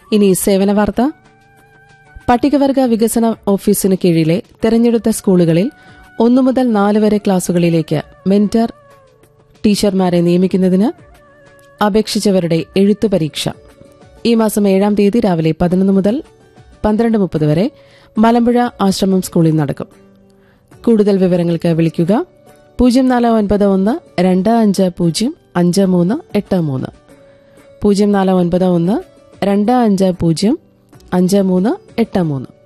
ഇനി സേവന വാർത്ത പട്ടികവർഗ വികസന ഓഫീസിന് കീഴിലെ തെരഞ്ഞെടുത്ത സ്കൂളുകളിൽ ഒന്നു മുതൽ നാല് വരെ ക്ലാസുകളിലേക്ക് മെന്റർ ടീച്ചർമാരെ നിയമിക്കുന്നതിന് അപേക്ഷിച്ചവരുടെ എഴുത്തു പരീക്ഷ ഈ മാസം ഏഴാം തീയതി രാവിലെ പതിനൊന്ന് മുതൽ പന്ത്രണ്ട് മുപ്പത് വരെ മലമ്പുഴ ആശ്രമം സ്കൂളിൽ നടക്കും കൂടുതൽ വിവരങ്ങൾക്ക് വിളിക്കുക പൂജ്യം നാല് ഒൻപത് ഒന്ന് രണ്ട് അഞ്ച് പൂജ്യം അഞ്ച് മൂന്ന് എട്ട് മൂന്ന് പൂജ്യം നാല് ഒൻപത് ഒന്ന് രണ്ട് അഞ്ച് പൂജ്യം അഞ്ച് മൂന്ന് എട്ട് മൂന്ന്